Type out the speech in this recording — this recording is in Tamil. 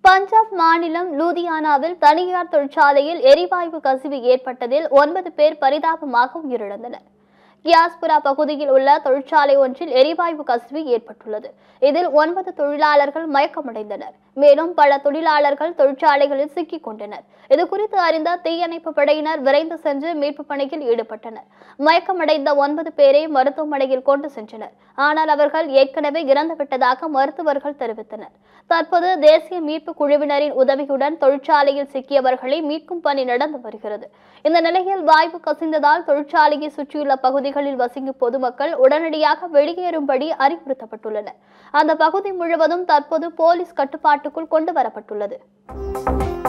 பஞ்சாப் மாநிலம் லூதியானாவில் தனியார் தொழிற்சாலையில் எரிவாயு கசிவு ஏற்பட்டதில் ஒன்பது பேர் பரிதாபமாக உயிரிழந்தனர் கியாஸ்புரா பகுதியில் உள்ள தொழிற்சாலை ஒன்றில் எரிவாயு கசிவு ஏற்பட்டுள்ளது இதில் ஒன்பது தொழிலாளர்கள் மயக்கமடைந்தனர் மேலும் பல தொழிலாளர்கள் தொழிற்சாலைகளில் சிக்கிக் கொண்டனர் இது குறித்து அறிந்த தீயணைப்பு படையினர் விரைந்து சென்று மீட்பு பணியில் ஈடுபட்டனர் மயக்கமடைந்த ஒன்பது பேரை மருத்துவமனையில் கொண்டு சென்றனர் ஆனால் அவர்கள் ஏற்கனவே இறந்துவிட்டதாக மருத்துவர்கள் தெரிவித்தனர் தற்போது தேசிய மீட்பு குழுவினரின் உதவியுடன் தொழிற்சாலையில் சிக்கியவர்களை மீட்கும் பணி நடந்து வருகிறது இந்த நிலையில் வாய்வு கசிந்ததால் தொழிற்சாலையை சுற்றியுள்ள பகுதிகளில் வசிக்கும் பொதுமக்கள் உடனடியாக வெளியேறும்படி அறிவுறுத்தப்பட்டுள்ளனர் அந்த பகுதி முழுவதும் தற்போது போலீஸ் கட்டுப்பாட்டுக்குள் கொண்டு வரப்பட்டுள்ளது